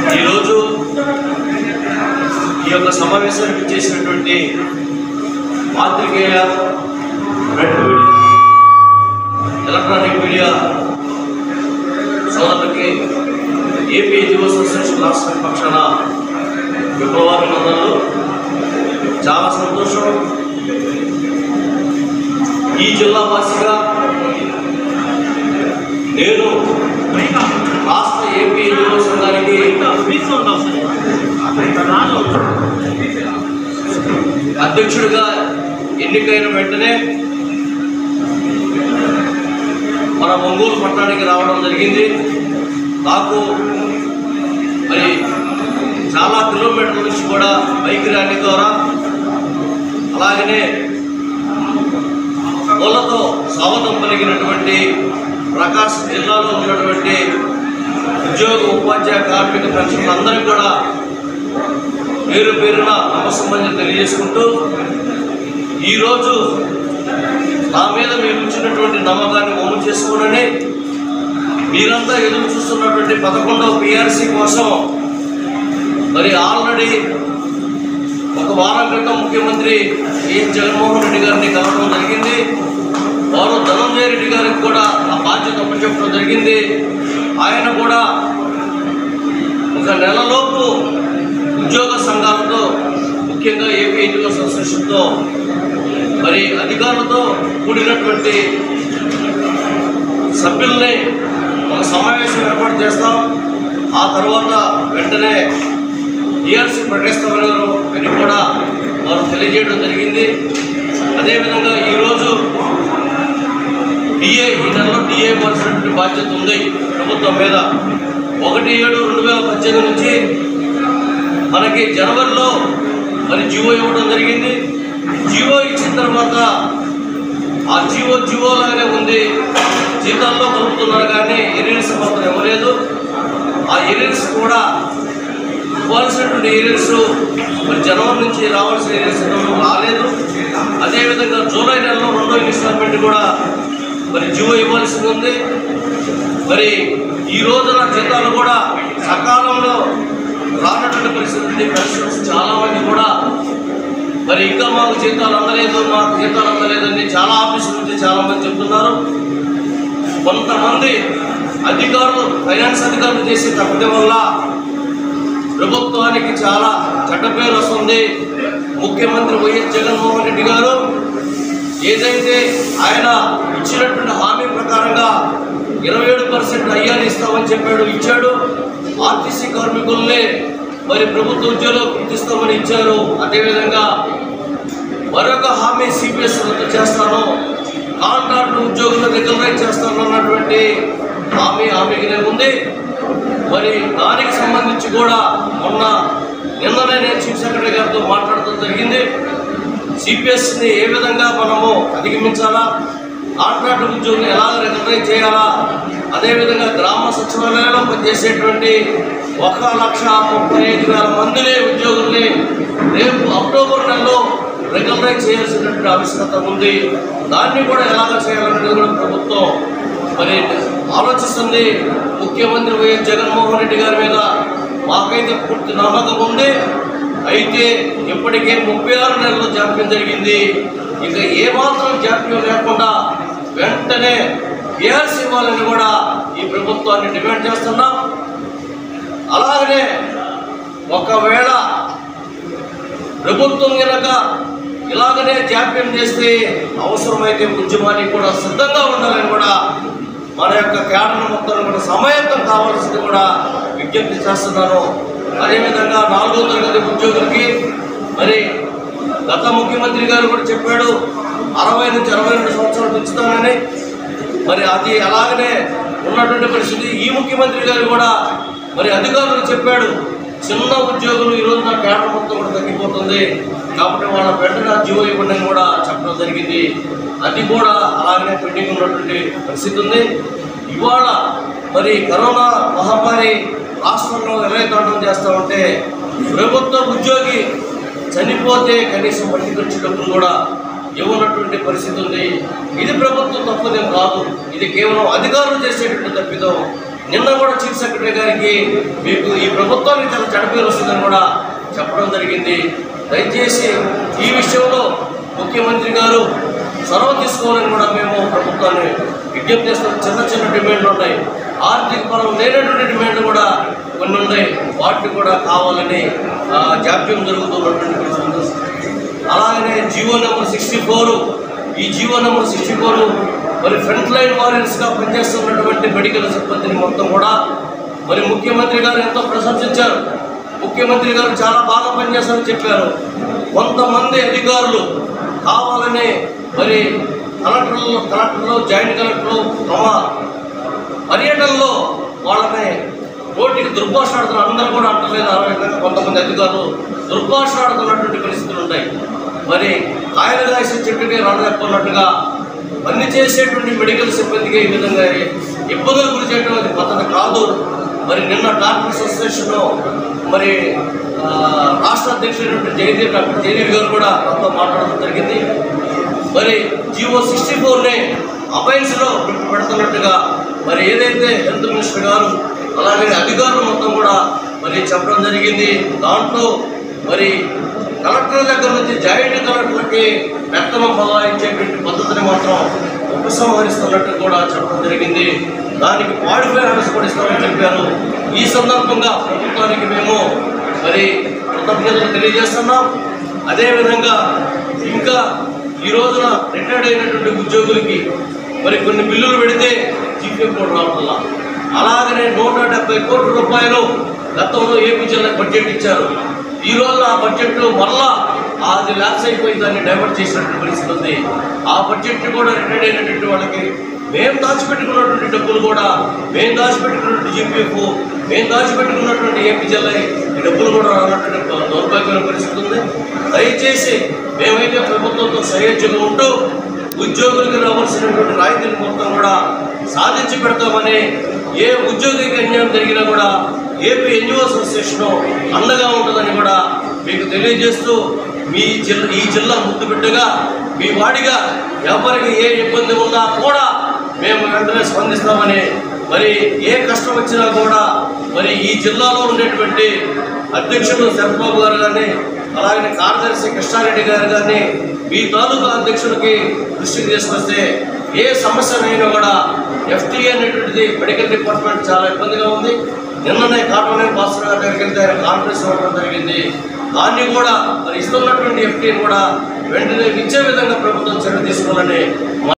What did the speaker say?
ఈరోజు ఈ యొక్క సమావేశానికి చేసినటువంటి పాత్రికేయ ప్రింట్ మీడియా ఎలక్ట్రానిక్ మీడియా సోదరులకి ఏపీ యువ అసోసియేషన్ రాష్ట్ర పక్షాన విప్లవాభినందనలు చాలా సంతోషం ఈ జిల్లా వాసిగా నేను రాష్ట్ర ఏపీ యువ సంఘానికి అధ్యక్షుడిగా ఎన్నికైన వెంటనే మన ఒంగోలు పట్టణానికి రావడం జరిగింది నాకు మరి చాలా కిలోమీటర్ల నుంచి కూడా బైక్ ర్యాలీ ద్వారా అలాగనే పూలతో స్వాగతం పలికినటువంటి ప్రకాశం జిల్లాలో ఉన్నటువంటి ఉద్యోగ ఉపాధ్యాయ కార్మిక పెన్షన్లందరికీ కూడా పేరు పేరున నమస్సంబంధం తెలియజేసుకుంటూ ఈరోజు నా మీద మీరు ఇచ్చినటువంటి నమ్మకాన్ని అమలు చేసుకోనని మీరంతా ఎదురు చూస్తున్నటువంటి పదకొండవ పిఆర్సీ కోసం మరి ఆల్రెడీ ఒక వారం క్రితం ముఖ్యమంత్రి వైఎస్ జగన్మోహన్ రెడ్డి గారిని కలవడం జరిగింది వారు ధనంజయ రెడ్డి గారికి కూడా ఆ బాధ్యత అప్పచెప్పడం జరిగింది ఆయన కూడా ఒక నెలలోపు ఉద్యోగ సంఘాలతో ముఖ్యంగా ఏపీ ఎన్నికల అసోసియేషన్తో మరి అధికారులతో కూడినటువంటి సభ్యుల్ని ఒక సమావేశం ఏర్పాటు చేస్తాం ఆ తర్వాత వెంటనే టీఆర్సీ ప్రకటిస్తామని అని కూడా వారు తెలియజేయడం జరిగింది అదేవిధంగా ఈరోజు డిఏ ఈ నెలలో డిఏ ఇవ్వాల్సినటువంటి బాధ్యత ఉంది ప్రభుత్వం మీద ఒకటి ఏడు రెండు వేల పద్దెనిమిది నుంచి మనకి జనవరిలో మరి జివో ఇవ్వడం జరిగింది జివో ఇచ్చిన తర్వాత ఆ జివో జివో లాగానే ఉంది జీతాల్లో కలుపుతున్నారు కానీ ఎరియర్స్ మాత్రం ఇవ్వలేదు ఆ ఎరియర్స్ కూడా ఇవ్వాల్సినటువంటి ఏరియర్స్ మరి జనవరి నుంచి రావాల్సిన ఏరియర్స్ రాలేదు అదేవిధంగా జూలై నెలలో రెండో ఇన్స్టాల్మెంట్ కూడా మరి జియో ఇవ్వాల్సి ఉంది మరి ఈ రోజున జీతాలు కూడా సకాలంలో రానటువంటి పరిస్థితి ఉంది పెన్షన్స్ చాలా మంది కూడా మరి ఇంకా మాకు జీతాలు అందలేదు మాకు జీతాలు అందలేదని చాలా ఆఫీసుల నుంచి చాలా మంది చెప్తున్నారు కొంతమంది అధికారులు ఫైనాన్స్ అధికారులు చేసే తప్పిదం వల్ల ప్రభుత్వానికి చాలా చెడ్డ పేరు వస్తుంది ముఖ్యమంత్రి వైఎస్ జగన్మోహన్ రెడ్డి గారు ఏదైతే ఆయన ఇచ్చినటువంటి హామీ ప్రకారంగా ఇరవై ఏడు పర్సెంట్ అయ్యాన్ని ఇస్తామని చెప్పాడు ఇచ్చాడు ఆర్టీసీ కార్మికుల్ని మరి ప్రభుత్వ ఉద్యోగులు గుర్తిస్తామని ఇచ్చారు అదేవిధంగా మరొక హామీ సిపిఎస్ రద్దు చేస్తాను కాంట్రాక్ట్ ఉద్యోగులు రెగ్యులరైజ్ చేస్తాను అన్నటువంటి హామీ హామీగానే ఉంది మరి దానికి సంబంధించి కూడా మొన్న నిన్ననే నేను చీఫ్ సెక్రటరీ గారితో మాట్లాడటం జరిగింది సిపిఎస్ని ఏ విధంగా మనము అధిగమించాలా కాంట్రాక్ట్ ఉద్యోగులు ఎలా రెగ్యులరైజ్ చేయాలా అదేవిధంగా గ్రామ సచివాలయంలో పనిచేసేటువంటి ఒక లక్ష ముప్పై ఐదు వేల మందిని ఉద్యోగుల్ని రేపు అక్టోబర్ నెలలో రెగ్యులరైజ్ చేయాల్సినటువంటి ఆవశ్యకత ఉంది దాన్ని కూడా ఎలాగ చేయాలనేది కూడా ప్రభుత్వం మరి ఆలోచిస్తుంది ముఖ్యమంత్రి వైఎస్ జగన్మోహన్ రెడ్డి గారి మీద మాకైతే పూర్తి నమ్మకం ఉంది అయితే ఇప్పటికే ముప్పై ఆరు నెలలు జాప్యం జరిగింది ఇంకా ఏమాత్రం జాప్యం లేకుండా వెంటనే పిఆర్సీ ఇవ్వాలని కూడా ఈ ప్రభుత్వాన్ని డిమాండ్ చేస్తున్నాం అలాగనే ఒకవేళ ప్రభుత్వం కనుక ఇలాగనే జాప్యం చేస్తే అవసరమైతే ఉద్యమానికి కూడా సిద్ధంగా ఉండాలని కూడా మన యొక్క కేడర్ మొత్తం కూడా సమయంతం కావాల్సింది కూడా విజ్ఞప్తి చేస్తున్నాను అదేవిధంగా నాలుగో తరగతి ఉద్యోగులకి మరి గత ముఖ్యమంత్రి గారు కూడా చెప్పాడు అరవై నుంచి అరవై రెండు సంవత్సరాలు పెంచుతానని మరి అది అలాగనే ఉన్నటువంటి పరిస్థితి ఈ ముఖ్యమంత్రి గారు కూడా మరి అధికారులు చెప్పాడు చిన్న ఉద్యోగులు ఈ రోజు నా కేడర్ మొత్తం కూడా తగ్గిపోతుంది కాబట్టి వాళ్ళ వెంటనే జీవో ఇవ్వండి అని కూడా చెప్పడం జరిగింది అది కూడా అలాగనే పెండింగ్ ఉన్నటువంటి పరిస్థితి ఉంది ఇవాళ మరి కరోనా మహమ్మారి రాష్ట్రంలో ఎలాగ చేస్తూ ఉంటే ప్రభుత్వ ఉద్యోగి చనిపోతే కనీసం మట్టి ఖర్చు డబ్బులు కూడా ఇవ్వనటువంటి పరిస్థితి ఉంది ఇది ప్రభుత్వం తప్పదేం కాదు ఇది కేవలం అధికారులు చేసేటువంటి తప్పిదం నిన్న కూడా చీఫ్ సెక్రటరీ గారికి మీకు ఈ ప్రభుత్వానికి చాలా చెడ్డ పేరు వస్తుందని కూడా చెప్పడం జరిగింది దయచేసి ఈ విషయంలో ముఖ్యమంత్రి గారు చొరవ తీసుకోవాలని కూడా మేము ప్రభుత్వాన్ని విజ్ఞప్తి చేస్తాం చిన్న చిన్న డిమాండ్లు ఉన్నాయి ఆర్థిక పరం లేనటువంటి డిమాండ్లు కూడా కొన్ని ఉన్నాయి వాటిని కూడా కావాలని ఆ, జాప్యం జరుగుతున్నటువంటి పరిస్థితి అలాగనే జియో నెంబర్ సిక్స్టీ ఫోర్ ఈ జియో నెంబర్ సిక్స్టీ ఫోర్ మరి ఫ్రంట్ లైన్ వారియర్స్గా పనిచేస్తున్నటువంటి మెడికల్ సిబ్బందిని మొత్తం కూడా మరి ముఖ్యమంత్రి గారు ఎంతో ప్రశంసించారు ముఖ్యమంత్రి గారు చాలా బాగా పనిచేస్తారని చెప్పారు కొంతమంది అధికారులు కావాలని మరి కలెక్టర్లు కలెక్టర్లు జాయింట్ కలెక్టర్లు తమ పర్యటనలో వాళ్ళని నోటికి దుర్భాష ఆడుతున్నారు అందరూ కూడా అంటలేదు ఆ విధంగా కొంతమంది అధికారులు దుర్భాష ఆడుతున్నటువంటి పరిస్థితులు ఉన్నాయి మరి ఆయన రాసిన చెట్టుకే రాడదక్కున్నట్టుగా పని చేసేటువంటి మెడికల్ సిబ్బందికి ఈ విధంగా ఇబ్బందులు గురి చేయడం అది పద్ధతి కాదు మరి నిన్న డాక్టర్స్ అసోసియేషన్ మరి ఆ, రాష్ట్ర అధ్యక్షుడైనటువంటి జయదీప్ డాక్టర్ జయదీప్ గారు కూడా నాతో మాట్లాడడం జరిగింది మరి జియో సిక్స్టీ ఫోర్ని అఫైన్స్లో పెడుతున్నట్టుగా మరి ఏదైతే హెల్త్ మినిస్టర్ గారు అలాగే అధికారులు మొత్తం కూడా మరి చెప్పడం జరిగింది దాంట్లో మరి కలెక్టర్ దగ్గర నుంచి జాయింట్ కలెక్టర్లకి పెత్తనం బలాయించేటువంటి పద్ధతిని మాత్రం ఉపసంహరిస్తున్నట్టు కూడా చెప్పడం జరిగింది దానికి మాడిఫైర్ ఆర్డర్స్ కూడా ఇస్తామని చెప్పారు ఈ సందర్భంగా ప్రభుత్వానికి మేము మరి కృతజ్ఞతలు తెలియజేస్తున్నాం అదేవిధంగా ఇంకా ఈ రోజున రిటైర్డ్ అయినటువంటి ఉద్యోగులకి మరి కొన్ని బిల్లులు పెడితే జీపీఎఫ్ కూడా రావట్లా అలాగనే నూట డెబ్బై కోట్ల రూపాయలు గతంలో ఏపీ జిల్లా బడ్జెట్ ఇచ్చారు ఈ రోజున ఆ బడ్జెట్ మరలా అది ల్యాప్స్ అయిపోయి దాన్ని డైవర్ట్ చేసినటువంటి పరిస్థితి ఉంది ఆ బడ్జెట్ కూడా రిటైర్డ్ అయినటువంటి వాళ్ళకి మేము దాచిపెట్టుకున్నటువంటి డబ్బులు కూడా మేము దాచిపెట్టుకున్నటువంటి జీపీఎఫ్ మేము దాచిపెట్టుకున్నటువంటి ఏపీ జిల్లా ఈ డబ్బులు కూడా రానటువంటి దౌర్భాగ్యమైన పరిస్థితి ఉంది దయచేసి మేమైతే ప్రభుత్వంతో సహేచ్ఛగా ఉంటూ ఉద్యోగులకు రావాల్సినటువంటి రాయితీలు మొత్తం కూడా సాధించి పెడతామని ఏ ఉద్యోగికి అన్యాయం జరిగినా కూడా ఏపీ ఎన్జిఓ అసోసియేషన్ అండగా ఉంటుందని కూడా మీకు తెలియజేస్తూ మీ జిల్లా ఈ జిల్లా ముద్దు బిడ్డగా మీ వాడిగా ఎవరికి ఏ ఇబ్బంది ఉన్నా కూడా మేము వెంటనే స్పందిస్తామని మరి ఏ కష్టం వచ్చినా కూడా మరి ఈ జిల్లాలో ఉండేటువంటి అధ్యక్షుడు శరత్బాబు గారు కానీ అలాగే కార్యదర్శి కృష్ణారెడ్డి గారు కానీ మీ తాలూకా అధ్యక్షుడికి దృష్టికి తీసుకొస్తే ఏ సమస్యనైనా కూడా ఎఫ్టీఏ అనేటువంటిది మెడికల్ డిపార్ట్మెంట్ చాలా ఇబ్బందిగా ఉంది నిన్ననే కాటోనే భాస్కర్ గారి దగ్గరికి వెళ్తే ఆయన కాన్ఫరెన్స్ ఇవ్వడం జరిగింది దాన్ని కూడా మరి ఇస్తున్నటువంటి ఎఫ్టీని కూడా వెంటనే ఇచ్చే విధంగా ప్రభుత్వం చర్య తీసుకోవాలని